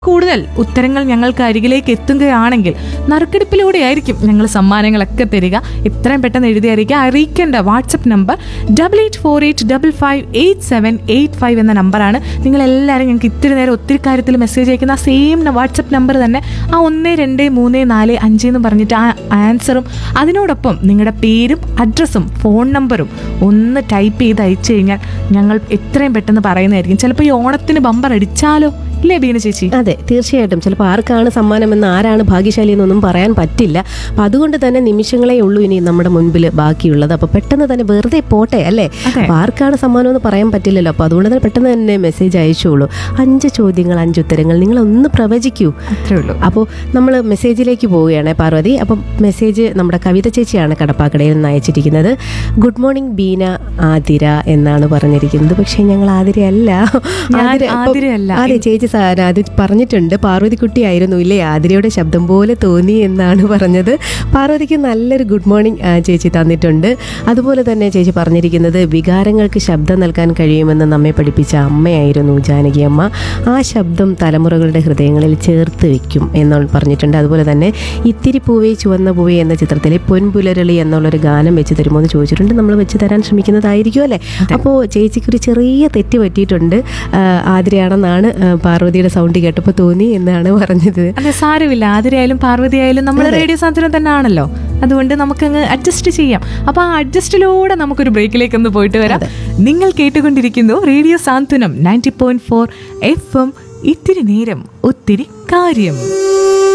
കൂടുതൽ ഉത്തരങ്ങൾ ഞങ്ങൾക്ക് അരികിലേക്ക് എത്തുകയാണെങ്കിൽ നറുക്കെടുപ്പിലൂടെ ആയിരിക്കും ഞങ്ങൾ സമ്മാനങ്ങളൊക്കെ തരിക എത്രയും പെട്ടെന്ന് എഴുതി അറിയിക്കുക അറിയിക്കേണ്ട WhatsApp number double eight four eight double five eight seven eight five എന്ന നമ്പറാണ് നിങ്ങൾ എല്ലാവരും ഞങ്ങൾക്ക് ഇത്തിരി നേരം ഒത്തിരി കാര്യത്തിൽ മെസ്സേജ് അയക്കുന്ന ആ സെയിം വാട്സപ്പ് നമ്പർ തന്നെ ആ ഒന്ന് രണ്ട് മൂന്ന് നാല് അഞ്ച് എന്ന് പറഞ്ഞിട്ട് ആ ആൻസറും അതിനോടൊപ്പം നിങ്ങളുടെ പേരും അഡ്രസ്സും ഫോൺ നമ്പറും ഒന്ന് ടൈപ്പ് ചെയ്ത് അയച്ചു കഴിഞ്ഞാൽ ഞങ്ങൾ എത്രയും പെട്ടെന്ന് പറയുന്നതായിരിക്കും ചിലപ്പോൾ ഈ ഓണത്തിന് ബമ്പർ അടിച്ചാലോ ഇല്ലേ ബീന ചേച്ചി അതെ തീർച്ചയായിട്ടും ചിലപ്പോൾ ആർക്കാണ് സമ്മാനമെന്ന് ആരാണ് ഭാഗ്യശാലി എന്നൊന്നും പറയാൻ പറ്റില്ല അപ്പം അതുകൊണ്ട് തന്നെ നിമിഷങ്ങളേ ഉള്ളൂ ഇനി നമ്മുടെ മുൻപിൽ ബാക്കിയുള്ളത് അപ്പോൾ പെട്ടെന്ന് തന്നെ വെറുതെ പോട്ടെ അല്ലേ അതെ. അപ്പോൾ ആർക്കാണ് സമ്മാനം എന്ന് പറയാൻ പറ്റില്ലല്ലോ അപ്പോൾ അതുകൊണ്ട് തന്നെ പെട്ടെന്ന് തന്നെ മെസ്സേജ് അയച്ചോളൂ അഞ്ച് ചോദ്യങ്ങൾ അഞ്ച് ഉത്തരങ്ങൾ നിങ്ങൾ ഒന്ന് പ്രവചിക്കൂ അത്രേ ഉള്ളൂ അപ്പോൾ നമ്മൾ മെസ്സേജിലേക്ക് പോവുകയാണ് പാർവതി അപ്പം മെസ്സേജ് നമ്മുടെ കവിത ചേച്ചിയാണ് കടപ്പാക്കടയിൽ നിന്ന് അയച്ചിരിക്കുന്നത് ഗുഡ് മോർണിംഗ് ബീന ആതിര എന്നാണ് പറഞ്ഞിരിക്കുന്നത് പക്ഷേ ഞങ്ങൾ ആതിരയല്ല ഞാൻ ആതിര ഇപ്പം- ആതിരയല്ല. അതെ ചേച്ചി സാർ അത് പറഞ്ഞിട്ടുണ്ട് പാർവതിക്കുട്ടി ആയിരുന്നു ഇല്ലേ ആതിരയുടെ ശബ്ദം പോലെ തോന്നി എന്നാണ് പറഞ്ഞത് പാർവതിക്ക് നല്ലൊരു ഗുഡ് മോർണിംഗ് ആ, ചേച്ചി തന്നിട്ടുണ്ട് അതുപോലെ തന്നെ ചേച്ചി പറഞ്ഞിരിക്കുന്നത് വികാരങ്ങൾക്ക് ശബ്ദം നൽകാൻ കഴിയുമെന്ന് നമ്മെ പഠിപ്പിച്ച അമ്മയായിരുന്നു ജാനകി അമ്മ ആ ശബ്ദം തലമുറകളുടെ ഹൃദയങ്ങളിൽ ചേർത്ത് വെക്കും എന്ന് പറഞ്ഞിട്ടുണ്ട് അതുപോലെ തന്നെ ഇത്തിരി പൂവേ ചുവന്ന പൂവേ എന്ന ചിത്രത്തിലെ പൊൻപുലരളി എന്നുള്ളൊരു ഗാനം വെച്ച് തരുമോ എന്ന് ചോദിച്ചിട്ടുണ്ട് നമ്മൾ വെച്ച് തരാൻ ശ്രമിക്കുന്നതായിരിക്കും അല്ലേ അപ്പോൾ ചേച്ചിക്കൊരു ചെറിയ തെറ്റ് പറ്റിയിട്ടുണ്ട് ആ, ആതിരയാണെന്നാണ് ആ, പാർവതിയുടെ സൗണ്ട് കേട്ടപ്പോൾ തോന്നി എന്നാണ് പറഞ്ഞത് അതെ സാരമില്ല ആതിരയായാലും പാർവതിയായാലും നമ്മൾ റേഡിയോ സാന്ത്വനം തന്നെ ആണല്ലോ അതുകൊണ്ട് നമുക്കങ്ങ് അഡ്ജസ്റ്റ് ചെയ്യാം അപ്പൊ ആ അഡ്ജസ്റ്റിലൂടെ നമുക്കൊരു ബ്രേക്കിലേക്ക് ഒന്ന് പോയിട്ട് വരാം നിങ്ങൾ കേട്ടുകൊണ്ടിരിക്കുന്നു radio Santhwanam ninety point four F M ഇത്തിരി നേരം ഒത്തിരി കാര്യം